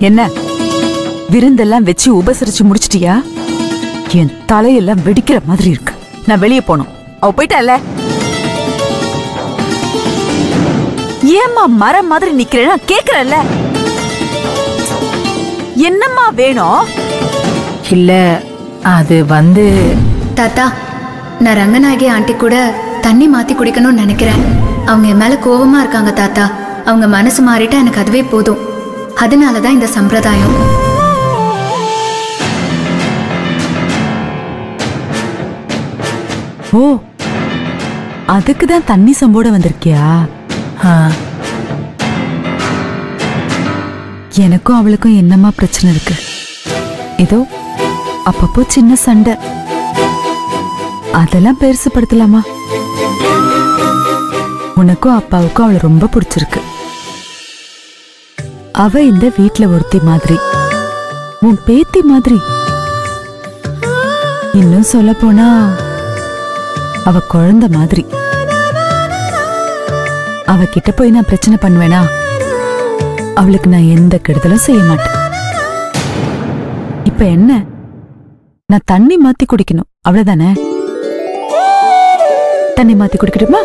என்ன விருந்தெல்லாம் வச்சு உபசரிச்சு முடிச்சிட்டியா என் தலையெல்லாம் வெடிக்கிற மாதிரி இருக்கு நான் வெளியே போகணும் அவ போயிட்டால ஏம்மா மரம் மாதிரி நிக்கிறேன்னா கேக்குறல்ல என்னம்மா வேணும் இல்ல அது வந்து தாத்தா நான் ரங்கநாயகி ஆண்டி கூட தண்ணி மாத்தி குடிக்கணும்னு நினைக்கிறேன் அவங்க என் மேல கோவமா இருக்காங்க தாத்தா அவங்க மனசு மாறிட்டா எனக்கு அதுவே போதும் அதனால தான் இந்த சம்பிரதாயம் ஓ அதுக்கு தான் தண்ணி சம்போட வந்திருக்கியா ஆ, எனக்கும் அவளுக்கும் என்னம்மா பிரச்சனை இருக்கு ஏதோ அப்பப்போ சின்ன சண்டை அதெல்லாம் பெருசுப்படுத்தலாமா உனக்கும் அப்பாவுக்கும் அவளை ரொம்ப பிடிச்சிருக்கு அவ இந்த வீட்ல ஒருத்தி மாதிரி உன் பேத்தி மாதிரி இன்னும் சொல்ல போனா அவ குழந்தை மாதிரி அவ கிட்ட போய் நான் பிரச்சனை பண்ணுவேனா அவளுக்கு நான் எந்த கெடுதலும் செய்ய மாட்டேன் இப்ப என்ன நான் தண்ணி மாத்தி குடிக்கணும் அவ்வளவுதானே தண்ணி மாத்தி குடிக்கட்டுமா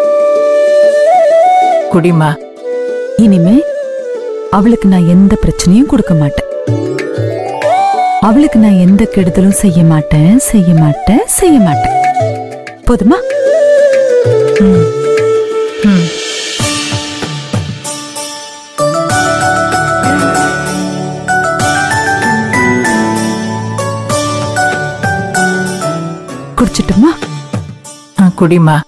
குடிமா இனிமே அவளுக்கு நான் எந்த பிரச்சனையும் கொடுக்க மாட்டேன் அவளுக்கு நான் எந்த கெடுதலும் செய்ய மாட்டேன் செய்ய மாட்டேன் செய்ய மாட்டேன் போதுமா ம். குடிச்சிட்டுமா ஆ, குடிமா